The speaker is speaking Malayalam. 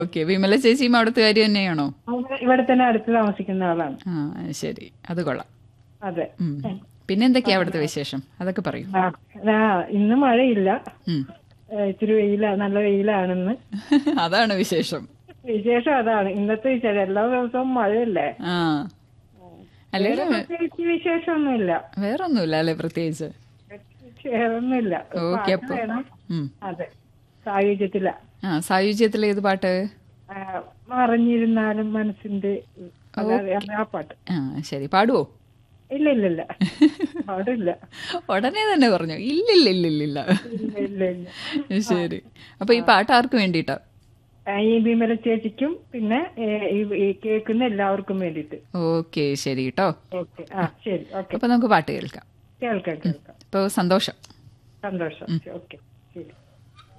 ഓക്കെ വിമല ചേച്ചിയും അവിടുത്തെ കാര്യം തന്നെയാണോ അവിടെ ഇവിടെ തന്നെ അടുത്ത് താമസിക്കുന്ന ആളാണ് ആ ശരി അത് കൊള്ളാം അതെ ഉം. പിന്നെ എന്തൊക്കെയാ അവിടുത്തെ വിശേഷം അതൊക്കെ പറയൂ ആ ആ, ഇന്ന് മഴയില്ല ഉം. ഏ, ഇച്ചിരി വെയില നല്ല വെയിലാണെന്ന് അതാണ് വിശേഷം വിശേഷം അതാണ് ഇന്നത്തെ വിശേഷം എല്ലാ ദിവസവും മഴയല്ലേ ആ അല്ലെങ്കിൽ പ്രത്യേകിച്ച് വിശേഷമൊന്നുമില്ല വേറൊന്നുമില്ല അല്ലേ പ്രത്യേകിച്ച് വേറൊന്നുമില്ല ഓക്കെ പാട്ട് അപ്പൊ വേണം ഉം. അതെ സായുജ്യത്തില ആ സായുജ്യത്തിലെ ഏത് പാട്ട് മറിഞ്ഞിരുന്നാലും മനസ്സിന്റെ അല്ലാതെ അത് ആ പാട്ട് ആ ശരി പാടുവോ ഇല്ല ഇല്ല ഇല്ല പാടില്ല ഉടനെ തന്നെ പറഞ്ഞു ഇല്ലില്ലില്ലില്ല ഇല്ല ഇല്ല ഇല്ല ശരി അപ്പൊ ഈ പാട്ട് ആർക്ക് വേണ്ടിയിട്ടാ ആ, ഈ വിമല ചേച്ചിക്കും പിന്നെ ഏ, ഈ- ഈ കേൾക്കുന്ന എല്ലാവർക്കും വേണ്ടിയിട്ട് ഓക്കെ ശരി കേട്ടോ ഓക്കെ ആ ശരി ഓക്കെ അപ്പൊ നമുക്ക് പാട്ട് കേൾക്കാം കേൾക്കാം കേൾക്കാം ഇപ്പൊ സന്തോഷം സന്തോഷം ഓക്കെ ശരി